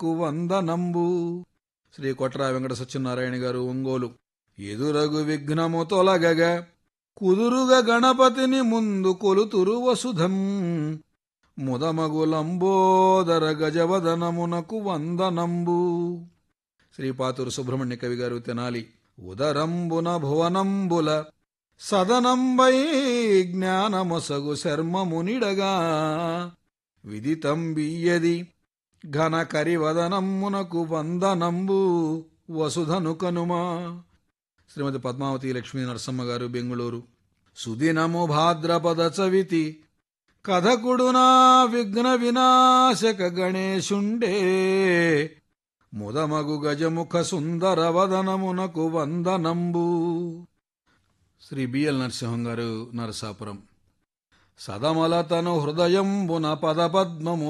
నక్కు వందనంబు శ్రీ కొట్రా వెంకట సత్యనారాయణ గారు ఒంగోలు ఎదురగు విఘ్నము తొలగగ కుదురుగ గణపతిని ముందు కొలుతురు వసుధం ముదమగులంబోదర గజవదనమునకు వందనంబు శ్రీపాతూరు సుబ్రహ్మణ్య కవి గారు తెనాలి ఉదరంబున భువనంబుల సదనంబై జ్ఞానమొసగు శర్మమునిడగా విదితం బియ్యది ఘన కరివదనమ్మునకు వందనంబు వసుధను కనుమా శ్రీమతి పద్మావతి లక్ష్మీ నరసమ్మ గారు బెంగుళూరు సుదినము భాద్రపద చవితి కథకుడునా విఘ్న వినాశక గణేశుండే ముదమగు గజముఖ సుందర వదనమునకు వందనంబు శ్రీ బిఎల్ నరసింహం గారు నరసాపురం సదమలతను హృదయంబున పదపద్మము